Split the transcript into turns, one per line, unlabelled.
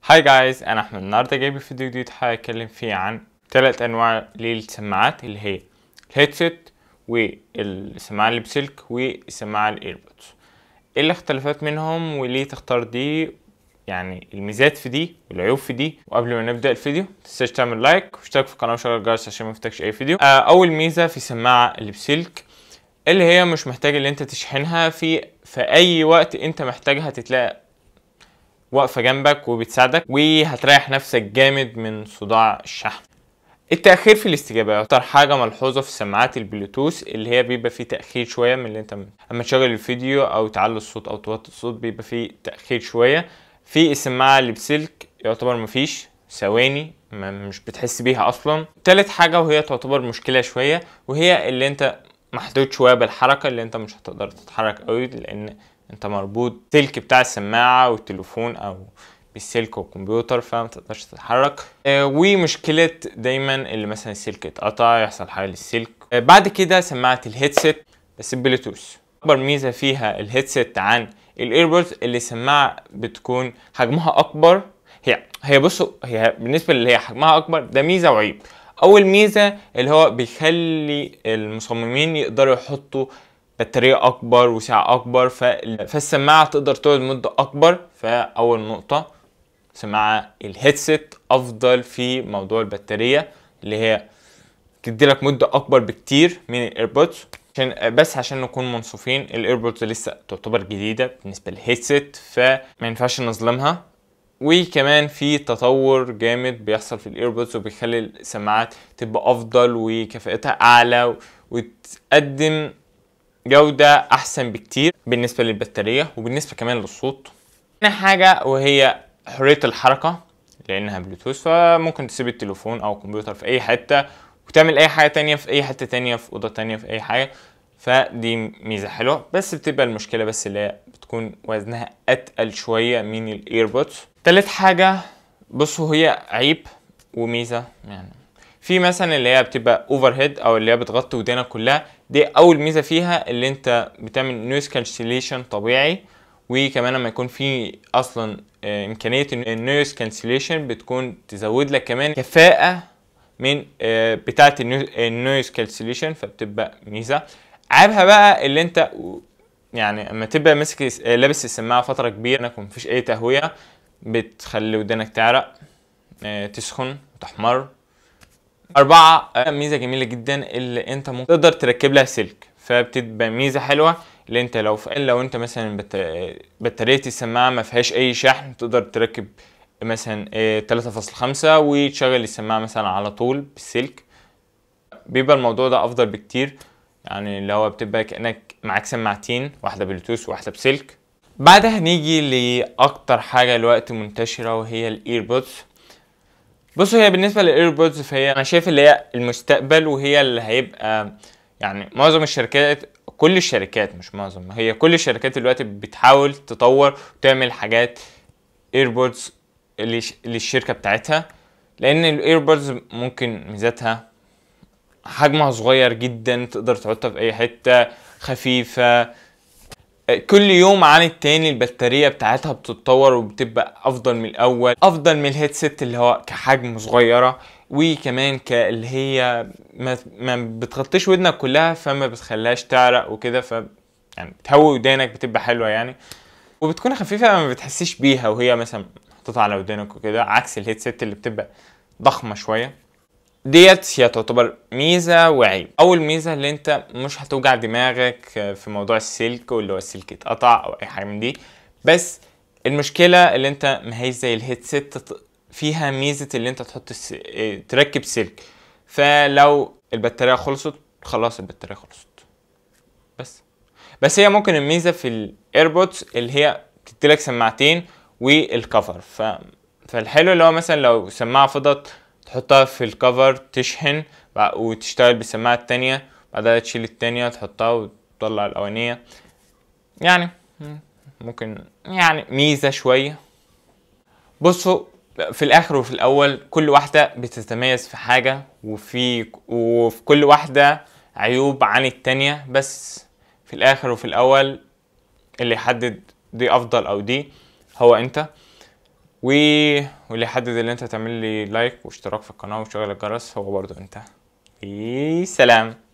هاي جايز انا احمد النهارده جايب فيديو جديد هتكلم فيه عن ثلاث انواع للسماعات اللي هي الهيدسيت والسماعه اللي بسلك والسماعه الايربودز ايه الاختلافات منهم وليه تختار دي يعني الميزات في دي والعيوب في دي وقبل ما نبدا الفيديو متنساش تعمل لايك واشترك في القناه وشغل الجرس عشان ما يفوتكش اي فيديو آه اول ميزه في السماعه اللي بسلك اللي هي مش محتاج ان انت تشحنها في في اي وقت انت محتاجها تتلاقي واقفه جنبك وبتساعدك وهتريح نفسك جامد من صداع الشحن التأخير في الاستجابة أكتر حاجة ملحوظة في سماعات البلوتوث اللي هي بيبقى فيه تأخير شوية من اللي أنت أما تشغل الفيديو أو تعلي الصوت أو توطي الصوت بيبقى فيه تأخير شوية في السماعة اللي بسلك يعتبر مفيش ثواني ما مش بتحس بيها أصلا تالت حاجة وهي تعتبر مشكلة شوية وهي اللي أنت محدود شوية بالحركة اللي أنت مش هتقدر تتحرك قوي لأن أنت مربوط سلك بتاع السماعة والتليفون أو بالسلك والكمبيوتر فما تقدرش تتحرك آه ومشكلة دايما اللي مثلا السلك اتقطع يحصل حاجة للسلك آه بعد كده سماعة الهيدسيت بس البلوتوث أكبر ميزة فيها الهيدسيت عن الايربودز اللي السماعة بتكون حجمها أكبر هي هي بصوا هي بالنسبة اللي هي حجمها أكبر ده ميزة وعيب أول ميزة اللي هو بيخلي المصممين يقدروا يحطوا بطارية أكبر وسعة أكبر فالسماعة تقدر تقعد مدة أكبر فأول نقطة سماعة الهيدسيت افضل في موضوع البطارية اللي هي تدي لك مدة اكبر بكتير من الايربودز عشان بس عشان نكون منصفين الايربودز لسه تعتبر جديدة بالنسبة للهيدسيت فما ينفعش نظلمها وكمان في تطور جامد بيحصل في الايربودز وبيخلي السماعات تبقى افضل وكفاءتها اعلى وتقدم جودة احسن بكتير بالنسبة للبطارية وبالنسبة كمان للصوت تاني حاجة وهي حرية الحركة لأنها بلوتوث فممكن تسيب التليفون أو الكمبيوتر في أي حتة وتعمل أي حاجة تانية في أي حتة تانية في أوضة تانية في أي حاجة فدي ميزة حلوة بس بتبقى المشكلة بس اللي هي بتكون وزنها أتقل شوية من الإيربودز تالت حاجة بصوا هي عيب وميزة يعني في مثلا اللي هي بتبقى اوفر هيد او اللي هي بتغطي ودانك كلها دي اول ميزه فيها اللي انت بتعمل نويز كانسليشن طبيعي وكمان لما يكون في اصلا امكانيه النويز كانسليشن بتكون تزود لك كمان كفاءه من بتاعه النويز كانسليشن فبتبقى ميزه عيبها بقى اللي انت يعني اما تبقى ماسك لابس السماعه فتره كبيره انك مفيش اي تهويه بتخلي ودانك تعرق تسخن وتحمر أربعة ميزة جميلة جدا اللي انت ممكن تقدر تركب لها سلك فبتبقى ميزة حلوة اللي انت لو في لو انت مثلا بت... بطاريه السماعه ما فيهاش اي شحن تقدر تركب مثلا 3.5 وتشغل السماعه مثلا على طول بالسلك بيبقى الموضوع ده افضل بكتير يعني اللي هو بتبقى كانك معاك سماعتين واحده بلوتوث وواحده بسلك بعدها نيجي لاكتر حاجه الوقت منتشره وهي الايربودز بصوا هي بالنسبه للايربودز فهي انا شايف اللي هي المستقبل وهي اللي هيبقى يعني معظم الشركات كل الشركات مش معظم هي كل الشركات دلوقتي بتحاول تطور وتعمل حاجات ايربودز للشركه بتاعتها لان الايربودز ممكن ميزاتها حجمها صغير جدا تقدر تحطها في اي حته خفيفه كل يوم عن التاني البطارية بتاعتها بتتطور وبتبقى أفضل من الأول أفضل من الهيدسيت اللي هو كحجم صغيرة وكمان كاللي هي ما, ما بتغطيش ودنك كلها فما بتخليهاش تعرق وكده ف يعني بتهوي ودانك بتبقى حلوه يعني وبتكون خفيفه ما بتحسيش بيها وهي مثلا محطوطه على ودانك وكده عكس الهيدسيت اللي بتبقى ضخمه شويه ديت هي تعتبر ميزه وعيب اول ميزه اللي انت مش هتوجع دماغك في موضوع السلك واللي هو السلك اتقطع او اي حاجه من دي بس المشكله اللي انت ما هيش زي الهيدسيت فيها ميزه اللي انت تحط الس... تركب سلك فلو البطاريه خلصت خلاص البطاريه خلصت بس بس هي ممكن الميزه في الايربودز اللي هي تديلك سماعتين والكفر ف... فالحلو اللي هو مثلا لو سماعه فضت تحطها في الكفر تشحن وتشتغل بالسماعه التانية بعدها تشيل التانية تحطها وتطلع الاولانيه يعني ممكن يعني ميزه شويه بصوا في الاخر وفي الاول كل واحده بتتميز في حاجه وفي وفي كل واحده عيوب عن التانية بس في الاخر وفي الاول اللي يحدد دي افضل او دي هو انت و... واللي يحدد ان انت تعمل لي لايك واشتراك في القناه وشغل الجرس هو برضو انت سلام